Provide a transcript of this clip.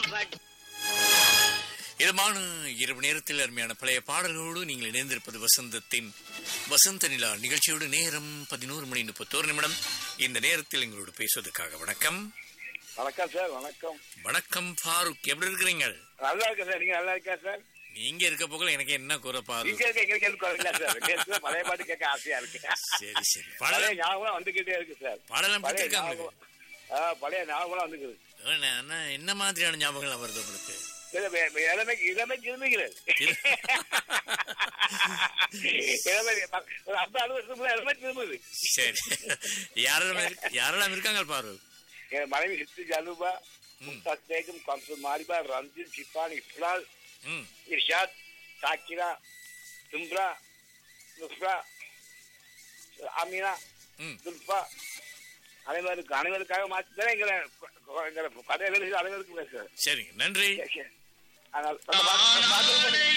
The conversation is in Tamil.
இதமான இரவு நேரத்தில் அருமையான பழைய பாடல்களோடு நீங்கள் இணைந்திருப்பது வசந்தத்தின் வசந்த நிலா நிகழ்ச்சியோடு நேரம் பதினோரு மணி முப்பத்தோரு நிமிடம் இந்த நேரத்தில் எங்களோடு பேசுவதற்காக வணக்கம் வணக்கம் சார் வணக்கம் வணக்கம் ஃபாரூக் எப்படி இருக்கிறீங்க நல்லா இருக்கேன் சார் நீங்க நல்லா இருக்கா சார் நீங்க இருக்க போகல எனக்கு என்ன குறை பாரு நீங்க இருக்க எங்களுக்கு எதுவும் இல்ல சார் கேட்க பழைய பாட்டு கேட்க ஆசையா இருக்கு சரி சரி பழைய பாடலாம் ஞாபகம் வந்துகிட்டே இருக்கு சார் பாடலாம் பழைய பிடிச்சிருக்காங்க ஞாபகம் ஆ, பழைய ஞாபகம் வந்துக்குது அண்ணா என்ன மாதிரியான ஞாபகங்கள் வருது உங்களுக்கு சரி, வே- வே- இளமை இளமை திரும்புகிறது இளமை ஒரு ஐம்பது அறுபது வருஷத்துல இளமை திரும்புது சரி யாரெல்லாம் இரு- யாரெல்லாம் இருக்காங்க பாரு என் மனைவி சித்து ஜலுபா மும்தாஸ் பேகம் கம்சு மாரிபா ரம்ஜின் சிப்பான் இஸ்லால் ம் இர்ஷாத் சாக்கிரா தும்ரா நுஸ்ரா அமீனா ம் துல்பா அனைவருக்கு அனைவருக்காக மாற்றி எங்களை எங்களை கடையில் அனைவருக்கும் பேசுறேன் சரிங்க நன்றி ஆனால் அந்த பாட்டு- அந்த பாட்டு